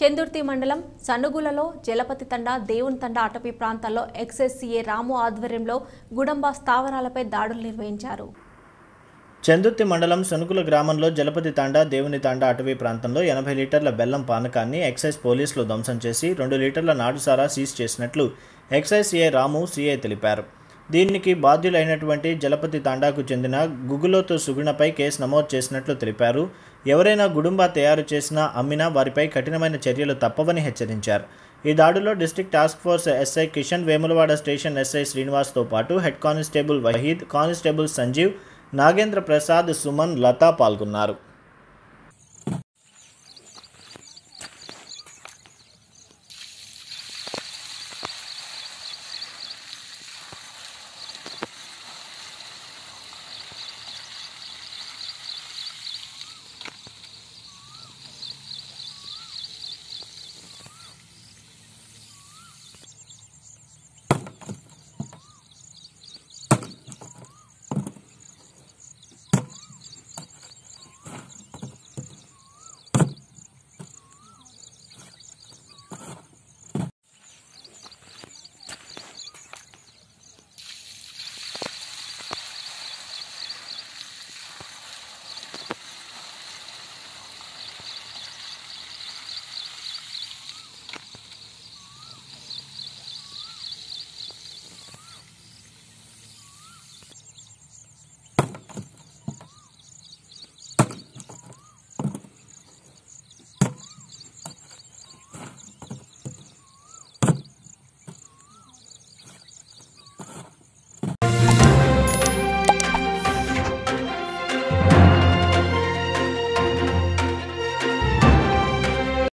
చందుర్తి మండలం సనుగులలో జలపతి తండ దేవుని తండ అటవీ ప్రాంతాల్లో ఎక్సైజ్ సీఏ రాము ఆధ్వర్యంలో గుడంబా స్థావరాలపై దాడులు నిర్వహించారు చందుర్తి మండలం సనుకుల గ్రామంలో జలపతి తాండా దేవుని తాండా అటవీ ప్రాంతంలో ఎనభై లీటర్ల బెల్లం పానకాన్ని ఎక్సైజ్ పోలీసులు ధ్వంసం చేసి రెండు లీటర్ల నాటుసారా సీజ్ చేసినట్లు ఎక్సైజ్ సీఐ రాము సీఐ తెలిపారు దీనికి బాధ్యులైనటువంటి జలపతి తాండాకు చెందిన గుగులోతు సుగుణపై కేసు నమోదు చేసినట్లు తెలిపారు ఎవరైనా గుడుంబా తయారు చేసినా అమ్మినా వారిపై కఠినమైన చర్యలు తప్పవని హెచ్చరించారు ఈ దాడిలో district task force SI Kishan Vemulawada station SI శ్రీనివాస్తో పాటు head constable Waheed constable Sanjeev Nagendra Prasad Suman Latha పాల్గొన్నారు